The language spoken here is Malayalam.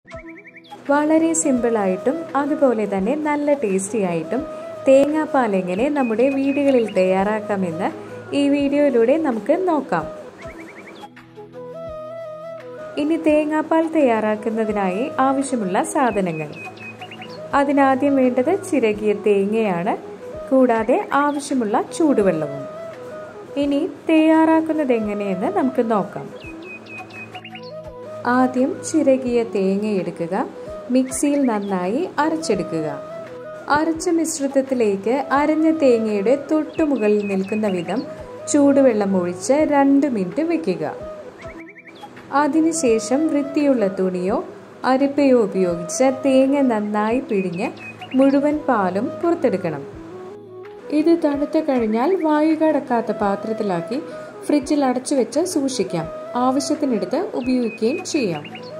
വളരെ സിമ്പിളായിട്ടും അതുപോലെ തന്നെ നല്ല ടേസ്റ്റി ആയിട്ടും തേങ്ങാപ്പാൽ എങ്ങനെ നമ്മുടെ വീടുകളിൽ തയ്യാറാക്കാമെന്ന് ഈ വീഡിയോയിലൂടെ നമുക്ക് നോക്കാം ഇനി തേങ്ങാപ്പാൽ തയ്യാറാക്കുന്നതിനായി ആവശ്യമുള്ള സാധനങ്ങൾ അതിനാദ്യം വേണ്ടത് ചിരകിയ തേങ്ങയാണ് കൂടാതെ ആവശ്യമുള്ള ചൂടുവെള്ളവും ഇനി തയ്യാറാക്കുന്നത് എങ്ങനെയെന്ന് നമുക്ക് നോക്കാം ആദ്യം ചിരകിയ തേങ്ങ എടുക്കുക മിക്സിയിൽ നന്നായി അരച്ചെടുക്കുക അരച്ച മിശ്രിതത്തിലേക്ക് അരഞ്ഞ തേങ്ങയുടെ തൊട്ടുമുകളിൽ നിൽക്കുന്ന വിധം ചൂടുവെള്ളം ഒഴിച്ച് രണ്ട് മിനിറ്റ് വെക്കുക അതിനുശേഷം വൃത്തിയുള്ള തുണിയോ അരിപ്പയോ ഉപയോഗിച്ച് തേങ്ങ നന്നായി പിഴിഞ്ഞ് മുഴുവൻ പാലും പുറത്തെടുക്കണം ഇത് തണുത്തു കഴിഞ്ഞാൽ വായു കടക്കാത്ത പാത്രത്തിലാക്കി ഫ്രിഡ്ജിൽ അടച്ചു വെച്ച് സൂക്ഷിക്കാം ആവശ്യത്തിനെടുത്ത് ഉപയോഗിക്കുകയും ചെയ്യാം